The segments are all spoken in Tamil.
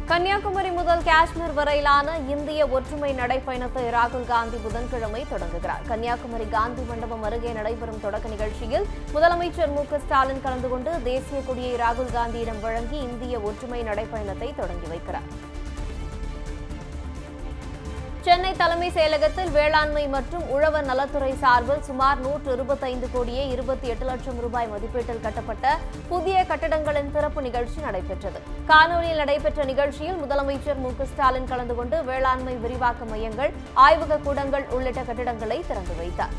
கன்னியாகுமரி முதல் காஷ்மீர் வரையிலான இந்திய ஒற்றுமை நடைப்பயணத்தை ராகுல் காந்தி புதன்கிழமை தொடங்குகிறார் கன்னியாகுமரி காந்தி மண்டபம் அருகே நடைபெறும் தொடக்க நிகழ்ச்சியில் முதலமைச்சர் மு க ஸ்டாலின் கலந்து கொண்டு தேசிய கொடியை ராகுல் காந்தியிடம் வழங்கி இந்திய ஒற்றுமை நடைப்பயணத்தை தொடங்கி வைக்கிறார் சென்னை தலைமை செயலகத்தில் வேளாண்மை மற்றும் உழவர் நலத்துறை சார்பில் சுமார் நூற்று இருபத்தைந்து கோடியே இருபத்தி எட்டு லட்சம் ரூபாய் மதிப்பீட்டில் கட்டப்பட்ட புதிய கட்டடங்களின் திறப்பு நிகழ்ச்சி நடைபெற்றது காணொலியில் நடைபெற்ற நிகழ்ச்சியில் முதலமைச்சர் மு க ஸ்டாலின் கலந்து கொண்டு வேளாண்மை விரிவாக்க மையங்கள் ஆய்வக கூடங்கள் உள்ளிட்ட கட்டிடங்களை திறந்து வைத்தார்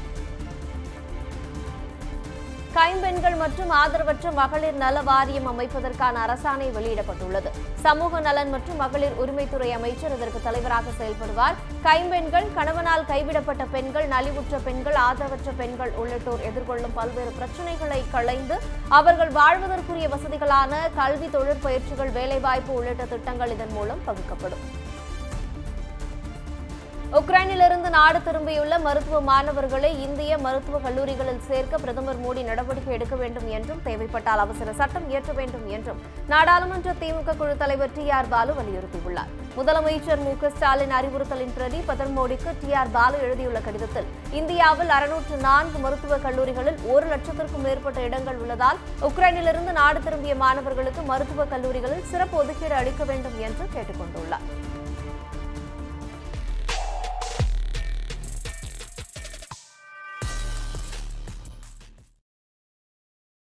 கைம்பெண்கள் மற்றும் ஆதரவற்ற மகளிர் நல வாரியம் அமைப்பதற்கான அரசாணை வெளியிடப்பட்டுள்ளது சமூக நலன் மற்றும் மகளிர் உரிமைத்துறை அமைச்சர் இதற்கு தலைவராக செயல்படுவார் கைம்பெண்கள் கணவனால் கைவிடப்பட்ட பெண்கள் நலிவுற்ற பெண்கள் ஆதரவற்ற பெண்கள் உள்ளிட்டோர் எதிர்கொள்ளும் பல்வேறு பிரச்சினைகளை களைந்து அவர்கள் வாழ்வதற்குரிய வசதிகளான கல்வி தொழிற்பயிற்சிகள் வேலைவாய்ப்பு உள்ளிட்ட திட்டங்கள் இதன் மூலம் வகுக்கப்படும் உக்ரைனிலிருந்து நாடு திரும்பியுள்ள மருத்துவ மாணவர்களை இந்திய மருத்துவக் கல்லூரிகளில் சேர்க்க பிரதமர் மோடி நடவடிக்கை எடுக்க வேண்டும் என்றும் தேவைப்பட்டால் அவசர சட்டம் இயற்ற வேண்டும் என்றும் நாடாளுமன்ற திமுக குழு தலைவர் டி ஆர் பாலு வலியுறுத்தியுள்ளார் முதலமைச்சர் மு க ஸ்டாலின் அறிவுறுத்தலின் பிரதி பிரதமர் மோடிக்கு டி ஆர் பாலு எழுதியுள்ள கடிதத்தில் இந்தியாவில் அறுநூற்று நான்கு மருத்துவக் கல்லூரிகளில் ஒரு லட்சத்திற்கும் மேற்பட்ட இடங்கள் உள்ளதால் உக்ரைனிலிருந்து நாடு திரும்பிய மாணவர்களுக்கு மருத்துவக் கல்லூரிகளில் சிறப்பு ஒதுக்கீடு அளிக்க வேண்டும் என்று கேட்டுக் கொண்டுள்ளார்